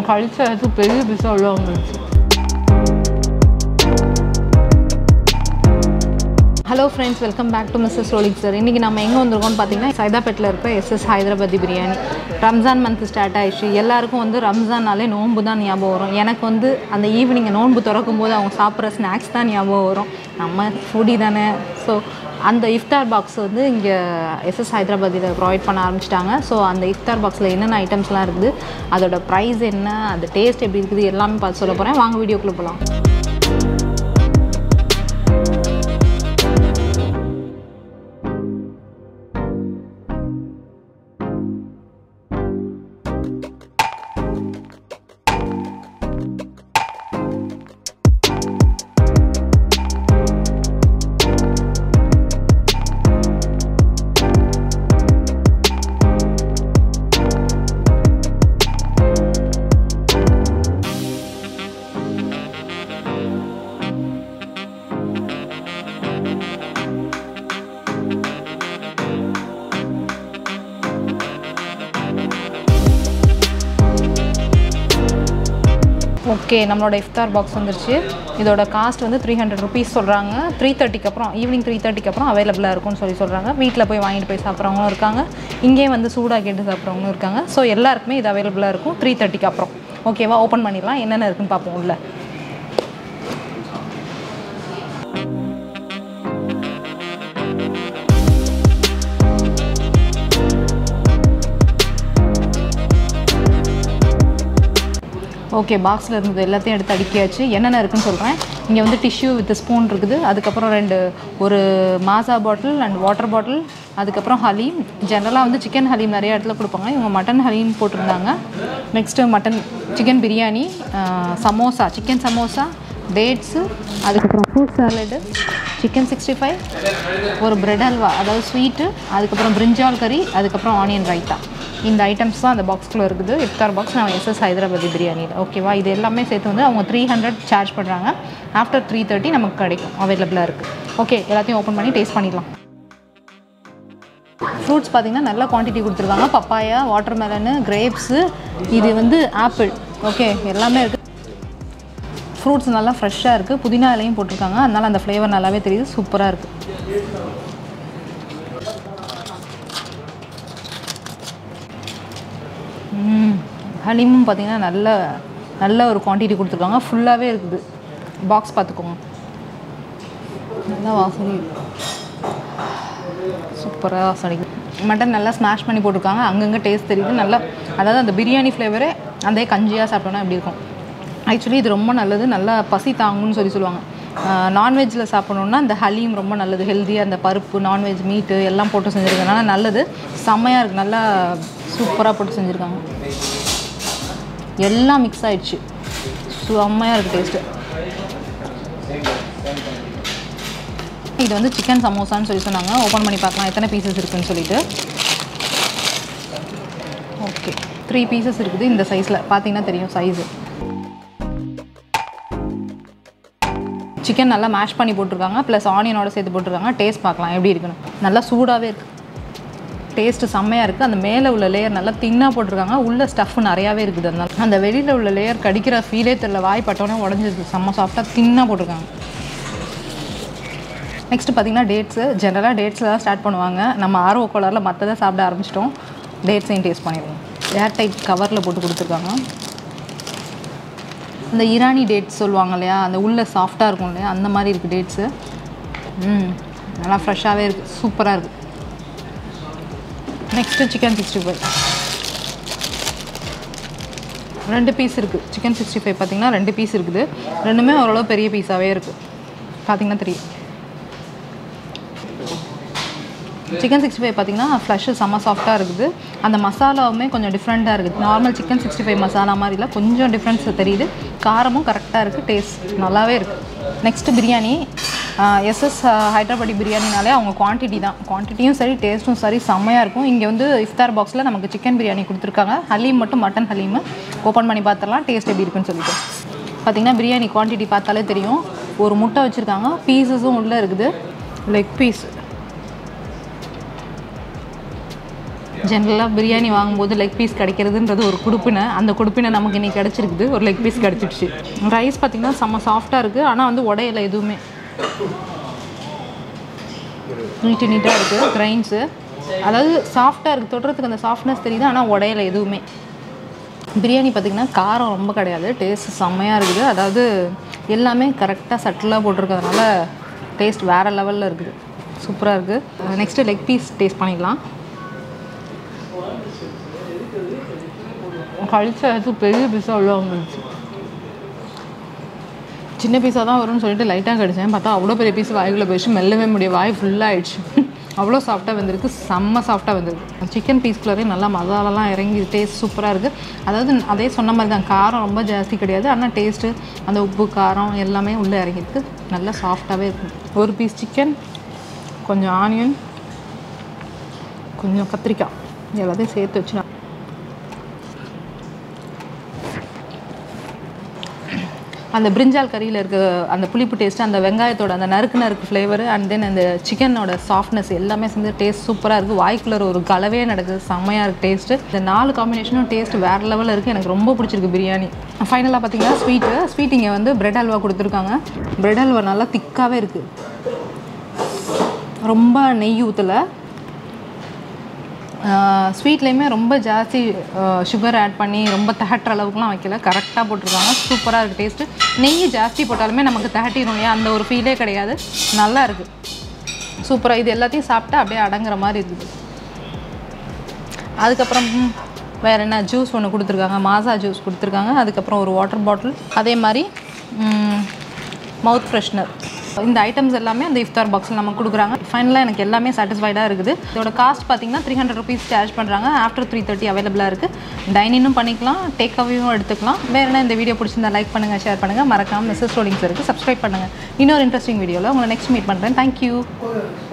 கழிச்ச எடுத்து பெரிய பீஸாக உள்ள வந்துருச்சு hello friends welcome back to Mrs ரோலிக் சார் இன்றைக்கி நம்ம எங்கே வந்திருக்கோம்னு பார்த்தீங்கன்னா சைதாப்பேட்டில் இருக்க SS Hyderabadi biryani Ramzan month start ஆயிடுச்சு எல்லாருக்கும் வந்து ரம்ஜான்னாலே நோன்பு தான் ஞாபகம் வரும் எனக்கு வந்து அந்த ஈவினிங் நோன்பு திறக்கும் போது அவங்க சாப்பிட்ற ஸ்நாக்ஸ் தான் ஞாபகம் வரும் நம்ம ஃபுடி தானே ஸோ அந்த இஃப்தார் பாக்ஸ் வந்து இங்கே எஸ்எஸ் ஹைதராபாத்தில் ப்ரொவைட் பண்ண ஆரம்பிச்சிட்டாங்க ஸோ அந்த இஃப்தார் பாக்ஸில் என்னென்ன ஐட்டம்ஸ்லாம் இருக்குது அதோட ப்ரைஸ் என்ன அந்த டேஸ்ட் எப்படி இருக்குது எல்லாமே பார்த்து சொல்ல போகிறேன் வாங்க வீடியோக்குள்ளே போகலாம் ஓகே நம்மளோட இஃப்தார் பாக்ஸ் வந்துருச்சு இதோட காஸ்ட் வந்து த்ரீ ஹண்ட்ரட் ருபீஸ் சொல்கிறாங்க த்ரீ தேர்ட்டிக்கு அப்புறம் ஈவினிங் த்ரீ தேர்ட்டிக்கு அப்புறம் அவைலபிளாக இருக்கும்னு சொல்லி சொல்கிறாங்க வீட்டில் போய் வாங்கிட்டு போய் சாப்பிட்றவங்களும் இருக்காங்க இங்கேயே வந்து சூடாக கேட்டு சாப்பிட்றவங்களும் இருக்காங்க ஸோ எல்லாருக்குமே இது அவைலபிளாக இருக்கும் த்ரீ தேர்ட்டிக்கு அப்புறம் ஓகேவா ஓப்பன் பண்ணிடலாம் என்னென்ன இருக்குன்னு பார்ப்போம் உள்ள ஓகே பாக்ஸில் இருந்தது எல்லாத்தையும் எடுத்து அடுக்கியாச்சு என்னென்ன இருக்குன்னு சொல்கிறேன் இங்கே வந்து டிஷ்யூ வித் ஸ்பூன் இருக்குது அதுக்கப்புறம் ரெண்டு ஒரு மாசா பாட்டில் அண்ட் வாட்டர் பாட்டில் அதுக்கப்புறம் ஹலீம் ஜென்ரலாக வந்து சிக்கன் ஹலீம் நிறைய இடத்துல கொடுப்பாங்க இவங்க மட்டன் ஹலீம் போட்டிருந்தாங்க நெக்ஸ்ட்டு மட்டன் சிக்கன் பிரியாணி ஆஹ், சமோசா சிக்கன் சமோசா டேட்ஸு அதுக்கப்புறம் fruit salad chicken sixty five ஒரு பிரெட் அல்வா அதாவது ஸ்வீட்டு அதுக்கப்புறம் பிரிஞ்சால் கறி அதுக்கப்புறம் ஆனியன் ரைத்தா இந்த ஐட்டம்ஸ் தான் அந்த பாக்ஸ்குள்ளே இருக்குது இஃப்தார் பாக்ஸ் நான் எஸ்எஸ் ஹைதராபாதி பிரியாணியில் ஓகேவா இது எல்லாமே சேர்த்து வந்து அவங்க த்ரீ ஹண்ட்ரட் சார்ஜ் பண்ணுறாங்க ஆஃப்டர் த்ரீ தேர்ட்டி நமக்கு கிடைக்கும் அவைலபிளாக இருக்குது ஓகே எல்லாத்தையும் ஓப்பன் பண்ணி டேஸ்ட் பண்ணிடலாம் ஃப்ரூட்ஸ் பார்த்தீங்கன்னா நல்ல குவான்டிட்டி கொடுத்துருக்காங்க பப்பாயா வாட்டர் மெலனு கிரேப்ஸு இது வந்து ஆப்பிள் ஓகே எல்லாமே இருக்குது ஃப்ரூட்ஸ் நல்லா ஃப்ரெஷ்ஷாக இருக்குது புதினா இலையும் போட்டிருக்காங்க அதனால் அந்த ஃப்ளேவர் நல்லாவே தெரியுது சூப்பராக இருக்குது ம், ஹலிமும் பார்த்தீங்கன்னா நல்ல நல்ல ஒரு குவான்டிட்டி கொடுத்துருக்காங்க ஃபுல்லாகவே இருக்குது பாக்ஸ் பார்த்துக்கோங்க நல்லா வாசனை சூப்பராக வாசனைக்கு மட்டன் நல்லா ஸ்மாஷ் பண்ணி போட்டிருக்காங்க அங்கங்கே டேஸ்ட் தெரியுது நல்லா அதாவது அந்த பிரியாணி ஃப்ளேவரே அதே கஞ்சியாக சாப்பிட்டோன்னா எப்படி இருக்கும் ஆக்சுவலி இது ரொம்ப நல்லது நல்லா பசி தாங்கும்னு சொல்லி சொல்லுவாங்க நான்வெஜ்ஜில் சாப்பிடணுன்னா இந்த ஹலீம் ரொம்ப நல்லது ஹெல்த்தியாக அந்த பருப்பு நான்வெஜ் மீட்டு எல்லாம் போட்டு செஞ்சுருக்கனால நல்லது செம்மையாக இருக்குது நல்லா சூப்பராக போட்டு செஞ்சுருக்காங்க எல்லாம் மிக்ஸ் ஆயிடுச்சு செம்மையாக இருக்குது டேஸ்ட்டு இது வந்து சிக்கன் சமோசான்னு சொல்லி சொன்னாங்க ஓப்பன் பண்ணி பார்க்கலாம் எத்தனை பீசஸ் இருக்குன்னு சொல்லிட்டு ஓகே த்ரீ பீசஸ் இருக்குது இந்த சைஸில் பார்த்தீங்கன்னா தெரியும் சைஸு சிக்கன் நல்லா மேஷ் பண்ணி போட்டிருக்காங்க ப்ளஸ் ஆனியனோட சேர்த்து போட்டிருக்காங்க டேஸ்ட் பார்க்கலாம் எப்படி இருக்குன்னு நல்லா சூடாகவே இருக்குது டேஸ்ட்டு செம்மையாக இருக்குது அந்த மேலே உள்ள லேயர் நல்லா தின்னாக போட்டிருக்காங்க உள்ள ஸ்டஃப் நிறையாவே இருக்குது அதனால அந்த வெளியில் உள்ள லேயர் கடிக்கிற ஃபீலே தெரியல வாய் பட்டோன்னே உடஞ்சிருக்கு செம்ம சாஃப்டாக தின்னாக போட்டிருக்காங்க நெக்ஸ்ட் பார்த்தீங்கன்னா டேட்ஸு ஜென்ரலாக டேட்ஸில் தான் ஸ்டார்ட் பண்ணுவாங்க நம்ம ஆர்வ கோளாறில் மற்றதை சாப்பிட ஆரம்பிச்சிட்டோம் டேட்ஸையும் டேஸ்ட் பண்ணிடுவோம் ஏர் டைட் கவரில் போட்டு கொடுத்துருக்காங்க இந்த இரானி டேட்ஸ் சொல்லுவாங்க இல்லையா அந்த உள்ள சாஃப்டாக இருக்கும் இல்லையா அந்த மாதிரி இருக்குது டேட்ஸு ம் நல்லா ஃப்ரெஷ்ஷாகவே இருக்குது சூப்பராக இருக்குது நெக்ஸ்ட்டு சிக்கன் சிக்ஸ்டி ஃபைவ் ரெண்டு பீஸ் இருக்குது சிக்கன் சிக்ஸ்டி ஃபைவ் பார்த்தீங்கன்னா ரெண்டு பீஸ் இருக்குது ரெண்டுமே ஓரளவு பெரிய பீஸாகவே இருக்குது பார்த்தீங்கன்னா தெரியும் சிக்கன் சிக்ஸ்டி ஃபைவ் பார்த்தீங்கன்னா ஃப்ளஷ்ஷு செம்ம சாஃப்டாக இருக்குது அந்த மசாலாவுமே கொஞ்சம் டிஃப்ரெண்ட்டாக இருக்குது normal chicken sixty five masala மாதிரில கொஞ்சம் டிஃப்ரென்ஸ் தெரியுது காரமும் கரெக்டாக இருக்குது டேஸ்ட் நல்லாவே இருக்குது நெக்ஸ்ட்டு பிரியாணி எஸ்எஸ் ஹைதராபாடி பிரியாணினாலே அவங்க குவான்டிட்டி தான் குவான்டிட்டியும் சரி டேஸ்ட்டும் சரி செம்மையாக இருக்கும் இங்கே வந்து இஃப்தார் பாக்ஸில் நமக்கு சிக்கன் பிரியாணி கொடுத்துருக்காங்க ஹலீம் மட்டும் மட்டன் ஹலீம் ஓப்பன் பண்ணி பார்த்துடலாம் டேஸ்ட் எப்படி இருக்குன்னு சொல்லிட்டு பார்த்தீங்கன்னா பிரியாணி குவான்டிட்டி பார்த்தாலே தெரியும் ஒரு முட்டை வச்சுருக்காங்க பீசஸும் உள்ளே இருக்குது லெக் பீஸ் ஜென்ரலாக பிரியாணி வாங்கும்போது லெக் பீஸ் கிடைக்கிறதுன்றது ஒரு குடுப்பினை அந்த குடுப்பினை நமக்கு இன்னைக்கு கிடச்சிருக்குது ஒரு லெக் பீஸ் கிடச்சிடுச்சு ரைஸ் பார்த்திங்கன்னா செம்ம சாஃப்டாக இருக்குது ஆனால் வந்து உடையலை எதுவுமே நீட்டு நீட்டாக இருக்குது கிரைன்ஸு அதாவது சாஃப்டாக இருக்குது தொடுறதுக்கு அந்த சாஃப்ட்னஸ் தெரியுது ஆனால் உடையலை எதுவுமே பிரியாணி பார்த்திங்கன்னா காரம் ரொம்ப கிடையாது டேஸ்ட் செம்மையாக இருக்குது அதாவது எல்லாமே கரெக்டாக சட்டிலாக போட்டிருக்கிறதுனால டேஸ்ட் வேறு லெவலில் இருக்குது சூப்பராக இருக்குது நெக்ஸ்ட்டு லெக் பீஸ் டேஸ்ட் பண்ணிடலாம் கழிச்ச அது பெரிய பீஸாக உள்ள வந்துருச்சு சின்ன பீஸாக தான் வரும்னு சொல்லிட்டு லைட்டாக கடிச்சேன் பார்த்தா அவ்வளோ பெரிய பீஸ் வாய்க்குள்ளே போயிடுச்சு மெல்லவே முடியும் வாய் ஃபுல்லாகிடுச்சு அவ்வளோ சாஃப்டாக வந்திருக்கு செம்ம சாஃப்டாக வந்திருக்கு சிக்கன் பீஸ்குள்ளே நல்லா மசாலாலாம் இறங்கி டேஸ்ட் சூப்பராக இருக்குது அதாவது அதே சொன்ன மாதிரி தான் காரம் ரொம்ப ஜாஸ்தி கிடையாது ஆனால் டேஸ்ட்டு அந்த உப்பு காரம் எல்லாமே உள்ளே இறங்கிருக்கு நல்லா சாஃப்டாகவே இருக்குது ஒரு பீஸ் சிக்கன் கொஞ்சம் ஆனியன் கொஞ்சம் கத்திரிக்காய் எல்லாத்தையும் சேர்த்து வச்சு நான் அந்த பிரிஞ்சால் கறியில் இருக்க அந்த புளிப்பு டேஸ்ட்டு அந்த வெங்காயத்தோட அந்த நறுக்கு நறுக்கு ஃப்ளேவர் அண்ட் தென் அந்த சிக்கனோட சாஃப்ட்னஸ் எல்லாமே சேர்ந்து டேஸ்ட் சூப்பராக இருக்குது வாய்க்குள்ள ஒரு கலவே நடக்குது செம்மையாக இருக்குது டேஸ்ட்டு இந்த நாலு காம்பினேஷனும் டேஸ்ட் வேறு லெவலில் இருக்குது எனக்கு ரொம்ப பிடிச்சிருக்கு பிரியாணி ஃபைனலாக பார்த்தீங்கன்னா ஸ்வீட்டு ஸ்வீட் இங்கே வந்து பிரெட் அல்வா கொடுத்துருக்காங்க பிரெட் அல்வா நல்லா திக்காகவே இருக்குது ரொம்ப நெய் ஊற்றலை ஸ்வீட்லேயுமே ரொம்ப ஜாஸ்தி சுகர் ஆட் பண்ணி ரொம்ப திகட்டுற அளவுக்குலாம் வைக்கல கரெக்டாக போட்டிருக்காங்க சூப்பராக இருக்குது டேஸ்ட்டு நெய் ஜாஸ்தி போட்டாலுமே நமக்கு திகட்டிடும் இல்லையா அந்த ஒரு ஃபீலே கிடையாது நல்லா இருக்குது சூப்பராக இது எல்லாத்தையும் சாப்பிட்டா அப்படியே அடங்குற மாதிரி இருக்குது அதுக்கப்புறம் வேறு என்ன ஜூஸ் ஒன்று கொடுத்துருக்காங்க மாசா ஜூஸ் கொடுத்துருக்காங்க அதுக்கப்புறம் ஒரு வாட்டர் பாட்டில் அதே மாதிரி மவுத் ஃப்ரெஷ்னர் இந்த ஐட்டம்ஸ் எல்லாமே அந்த இஃப்தார் பாக்ஸில் நமக்கு கொடுக்குறாங்க ஃபைனலாக எனக்கு எல்லாமே சாட்டிஸ்ஃபைடாக இருக்குது இதோட காஸ்ட் பார்த்தீங்கன்னா த்ரீ ஹண்ட்ரட் ருபீஸ் சார்ஜ் பண்ணுறாங்க ஆஃப்டர் த்ரீ தேர்ட்டி அவைலபிளாக இருக்குது டைனிங்கும் பண்ணிக்கலாம் டேக் அவேவும் எடுத்துக்கலாம் வேறு என்ன இந்த வீடியோ பிடிச்சிருந்தா லைக் பண்ணுங்கள் ஷேர் பண்ணுங்கள் மறக்காமல் மிஸ்ஸஸ் ரோலிங்ஸ் இருக்குது சப்ஸ்கிரைப் பண்ணுங்கள் இன்னொரு இன்ட்ரெஸ்டிங் வீடியோவில் உங்களை நெக்ஸ்ட் மீட் பண்ணுறேன் தேங்க்யூ